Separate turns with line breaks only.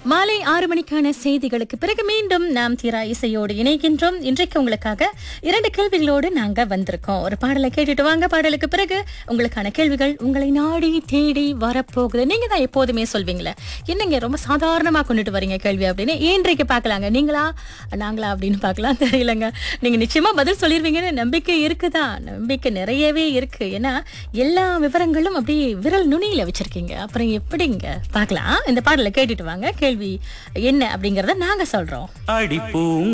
மாலை ஆறு மணிக்கான செய்திகளுக்கு பிறகு மீண்டும் நாம் தீரா இசையோடு இணைகின்றோம் இன்றைக்கு உங்களுக்காக இரண்டு கேள்விகளோடு நாங்க வந்திருக்கோம் ஒரு பாடலை கேட்டுட்டு வாங்க பாடலுக்கு பிறகு உங்களுக்கான கேள்விகள் உங்களை நாடி தேடி வரப்போகுது நீங்க தான் எப்போதுமே சொல்வீங்களே என்னங்க ரொம்ப சாதாரணமா கொண்டுட்டு வரீங்க கேள்வி அப்படின்னு இன்றைக்கு பார்க்கலாங்க நீங்களா நாங்களா அப்படின்னு பார்க்கலாம் தெரியலங்க நீங்க நிச்சயமா பதில் சொல்லிருவீங்கன்னு நம்பிக்கை இருக்குதா நம்பிக்கை நிறையவே இருக்கு ஏன்னா எல்லா விவரங்களும் அப்படியே விரல் நுனியில வச்சிருக்கீங்க அப்புறம் எப்படிங்க பார்க்கலாம் இந்த பாடலை கேட்டுட்டு வாங்க கேள்வி என்ன அப்படிங்கறத நாங்க சொல்றோம்
அடிப்பூங்